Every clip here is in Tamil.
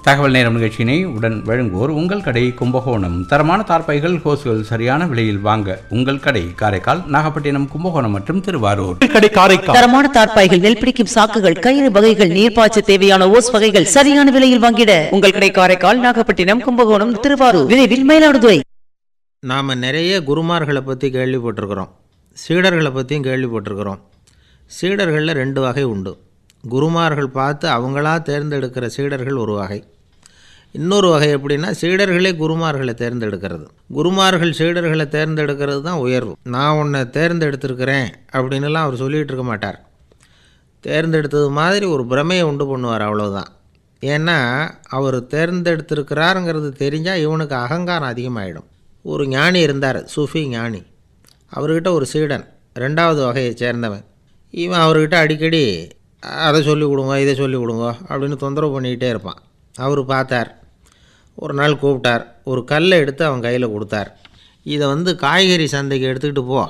தகவல் நேரம் நிகழ்ச்சியினை உடன் வழங்குவோர் உங்கள் கடை கும்பகோணம் தரமான தார்பாய்கள் ஹோஸ்கள் சரியான விலையில் வாங்க உங்கள் கடை காரைக்கால் நாகப்பட்டினம் கும்பகோணம் மற்றும் திருவாரூர் கடை காரைக்கால் தரமான தார்ப்பாய்கள் நெல் பிடிக்கும் சாக்குகள் கயிறு வகைகள் நீர்ப்பாய்ச்ச தேவையான ஓஸ் வகைகள் சரியான விலையில் வாங்கிட உங்கள் கடை காரைக்கால் நாகப்பட்டினம் கும்பகோணம் திருவாரூர் விரைவில் மயிலாடுதுறை நாம் நிறைய குருமார்களை பற்றி கேள்விப்பட்டிருக்கிறோம் சீடர்களை பற்றியும் கேள்விப்பட்டிருக்கிறோம் சீடர்களில் ரெண்டு வகை உண்டு குருமார்கள் பார்த்து அவங்களா தேர்ந்தெடுக்கிற சீடர்கள் ஒரு வகை இன்னொரு வகை எப்படின்னா சீடர்களே குருமார்களை தேர்ந்தெடுக்கிறது குருமார்கள் சீடர்களை தேர்ந்தெடுக்கிறது தான் உயர்வு நான் உன்னை தேர்ந்தெடுத்திருக்கிறேன் அப்படின்னுலாம் அவர் சொல்லிகிட்டு இருக்க மாட்டார் தேர்ந்தெடுத்தது மாதிரி ஒரு பிரமையை உண்டு பண்ணுவார் அவ்வளவுதான் ஏன்னா அவர் தேர்ந்தெடுத்திருக்கிறாருங்கிறது தெரிஞ்சால் இவனுக்கு அகங்காரம் அதிகமாகிடும் ஒரு ஞானி இருந்தார் சூஃபி ஞானி அவர்கிட்ட ஒரு சீடன் ரெண்டாவது வகையை சேர்ந்தவன் இவன் அவர்கிட்ட அடிக்கடி அதை சொல்லி கொடுங்க இதை சொல்லி கொடுங்க அப்படின்னு தொந்தரவு பண்ணிக்கிட்டே இருப்பான் அவர் பார்த்தார் ஒரு நாள் கூப்பிட்டார் ஒரு கல்லை எடுத்து அவன் கையில் கொடுத்தார் இதை வந்து காய்கறி சந்தைக்கு எடுத்துக்கிட்டு போ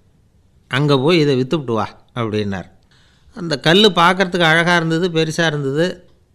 அங்கே போய் இதை விற்றுவிட்டு வா அப்படின்னார் அந்த கல் பார்க்குறதுக்கு அழகாக இருந்தது பெருசாக இருந்தது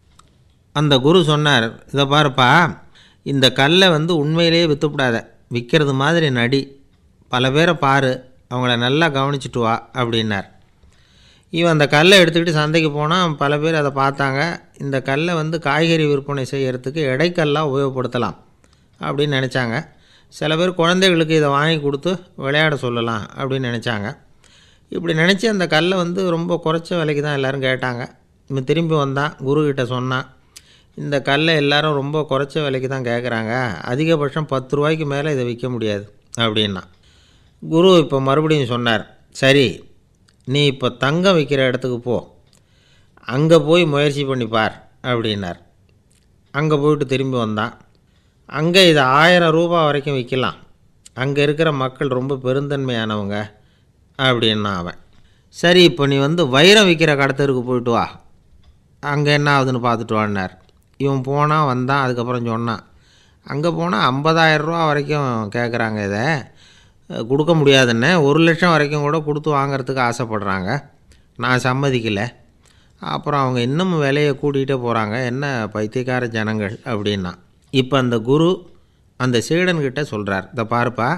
அந்த குரு சொன்னார் இதை பாருப்பா இந்த கல்லை வந்து உண்மையிலேயே விற்றுவிடாத விற்கிறது மாதிரி நடி பல பேரை பாரு அவங்கள நல்லா கவனிச்சிட்டு வா அப்படின்னார் இவன் அந்த கல்லை எடுத்துக்கிட்டு சந்தைக்கு போனால் பல பேர் அதை பார்த்தாங்க இந்த கல்லை வந்து காய்கறி விற்பனை செய்கிறதுக்கு இடைக்கல்லாக உபயோகப்படுத்தலாம் அப்படின்னு நினச்சாங்க சில பேர் குழந்தைகளுக்கு இதை வாங்கி கொடுத்து விளையாட சொல்லலாம் அப்படின்னு நினச்சாங்க இப்படி நினச்சி அந்த கல்லை வந்து ரொம்ப குறைச்ச விலைக்கு தான் எல்லோரும் கேட்டாங்க இவன் திரும்பி வந்தான் குருக்கிட்ட சொன்னான் இந்த கல்லை எல்லாரும் ரொம்ப குறைச்ச விலைக்கு தான் கேட்குறாங்க அதிகபட்சம் பத்து ரூபாய்க்கு மேலே இதை விற்க முடியாது அப்படின்னா குரு இப்போ மறுபடியும் சொன்னார் சரி நீ இப்போ தங்கம் விற்கிற இடத்துக்கு போ அங்கே போய் முயற்சி பண்ணி பார் அப்படின்னார் அங்கே போயிட்டு திரும்பி வந்தான் அங்கே இதை ஆயிரம் ரூபாய் வரைக்கும் விற்கலாம் அங்கே இருக்கிற மக்கள் ரொம்ப பெருந்தன்மையானவங்க அப்படின்னா அவன் சரி இப்போ நீ வந்து வைரம் விற்கிற கடத்தருக்கு போயிட்டு வா அங்கே என்ன ஆகுதுன்னு பார்த்துட்டு வான்னார் இவன் போனான் வந்தான் அதுக்கப்புறம் சொன்னான் அங்கே போனால் ஐம்பதாயிரம் ரூபா வரைக்கும் கேட்குறாங்க இதை அஹ், கொடுக்க முடியாதுன்னு ஒரு லட்சம் வரைக்கும் கூட கொடுத்து வாங்குறதுக்கு ஆசைப்படுறாங்க நான் சம்மதிக்கலை அப்புறம் அவங்க இன்னும் விலையை கூட்டிகிட்டே போகிறாங்க என்ன பைத்தியக்கார ஜனங்கள் அப்படின்னா இப்போ அந்த குரு அந்த சீடன்கிட்ட சொல்கிறார் இதை பாருப்பா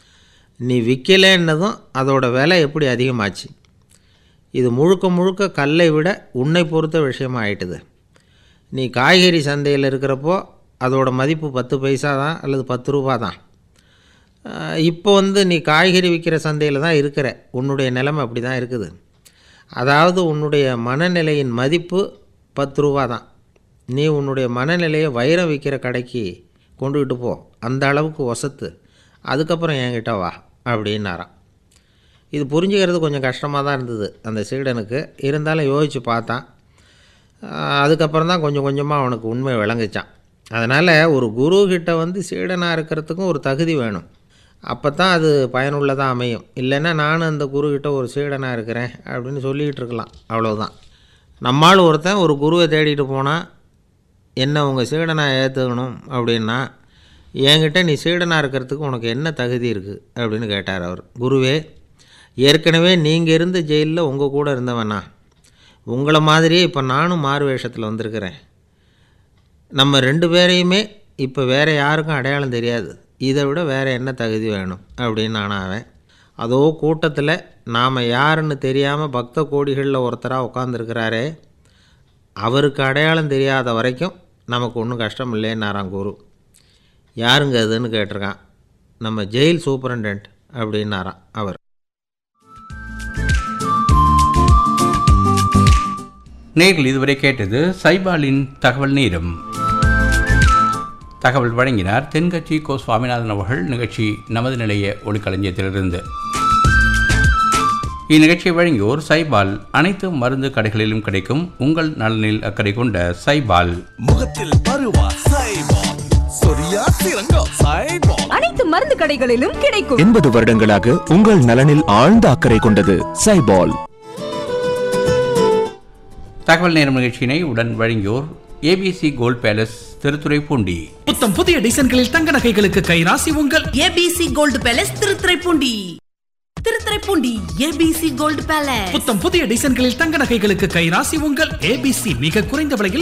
நீ விற்கலைன்னதும் அதோட விலை எப்படி அதிகமாச்சு இது முழுக்க முழுக்க கல்லை விட உன்னை பொறுத்த விஷயமா ஆயிட்டுது நீ காய்கறி சந்தையில் இருக்கிறப்போ அதோட மதிப்பு பத்து பைசா தான் அல்லது பத்து ரூபா தான் ஆஹ் இப்போ வந்து நீ காய்கறி விற்கிற சந்தையில் தான் இருக்கிற உன்னுடைய நிலைமை அப்படி தான் இருக்குது அதாவது உன்னுடைய மனநிலையின் மதிப்பு பத்து ரூபா தான் நீ உன்னுடைய மனநிலையை வைரம் விற்கிற கடைக்கு கொண்டுக்கிட்டு போ அந்த அளவுக்கு ஒசத்து அதுக்கப்புறம் என்கிட்ட வா அப்படின்னாராம் இது புரிஞ்சுக்கிறது கொஞ்சம் கஷ்டமாக தான் இருந்தது அந்த சீடனுக்கு இருந்தாலும் யோசித்து பார்த்தான் ஆஹ் அதுக்கப்புறம் தான் கொஞ்சம் கொஞ்சமாக அவனுக்கு உண்மை விளங்குச்சான் அதனால் ஒரு குரு கிட்ட வந்து சீடனாக இருக்கிறதுக்கும் ஒரு தகுதி வேணும் அப்போ தான் அது பயனுள்ளதாக அமையும் இல்லைன்னா நானும் அந்த குரு கிட்ட ஒரு சீடனாக இருக்கிறேன் அப்படின்னு சொல்லிக்கிட்டு இருக்கலாம் அவ்வளவுதான் நம்மால் ஒருத்தன் ஒரு குருவை தேடிட்டு போனால் என்ன உங்கள் சீடனாக ஏற்றுக்கணும் அப்படின்னா என்கிட்ட நீ சீடனாக இருக்கிறதுக்கு உனக்கு என்ன தகுதி இருக்குது அப்படின்னு கேட்டார் அவர் குருவே ஏற்கனவே நீங்கள் இருந்த ஜெயிலில் உங்கள் கூட இருந்தவனா உங்களை மாதிரியே இப்போ நானும் மாறு வேஷத்தில் வந்திருக்கிறேன் நம்ம ரெண்டு பேரையுமே இப்போ வேறு யாருக்கும் அடையாளம் தெரியாது இதை விட வேறு என்ன தகுதி வேணும் அப்படின்னு நான் அவன் அதோ கூட்டத்தில் நாம் யாருன்னு தெரியாமல் பக்த கோடிகளில் ஒருத்தராக உட்காந்துருக்கிறாரே அவருக்கு அடையாளம் தெரியாத வரைக்கும் நமக்கு ஒன்றும் கஷ்டம் இல்லைன்னாராம் குரு யாருங்க அதுன்னு கேட்டிருக்கான் நம்ம ஜெயில் சூப்பரண்டன்ட் அப்படின்னாராம் அவர் நேர்கள் இதுவரை கேட்டது சைபாலின் தகவல் நேரம் தகவல் வழங்கினார் தென்கட்சி கோ சுவாமிநாதன் அவர்கள் நிகழ்ச்சி நமது நிலைய ஒளிக்களஞ்சியத்திலிருந்து இந்நிகழ்ச்சியை வழங்கியோர் சைபால் அனைத்து மருந்து கடைகளிலும் கிடைக்கும் உங்கள் நலனில் அக்கறை கொண்ட சைபால் முகத்தில் பருவா சைபால் சொரியா சிறங்கா சைபால் அனைத்து மருந்து கடைகளிலும் கிடைக்கும் எண்பது வருடங்களாக உங்கள் நலனில் ஆழ்ந்த அக்கறை கொண்டது சைபால் தகவல் நேரம் நிகழ்ச்சியினை உடன் வழங்கியோர் ஏபிசி கோல்ட் பேலஸ் திருத்துறைப்பூண்டி புத்தம் புதிய டிசைன்களில் தங்க நகைகளுக்கு கைராசி உங்கள் A B C gold palace Thiruthuraipoondi Thiruthuraipoondi A B C gold palace புத்தம் புதிய டிசைன்களில் தங்க நகைகளுக்கு கைராசி உங்கள் ஏபிசி மிக குறைந்த விலையில்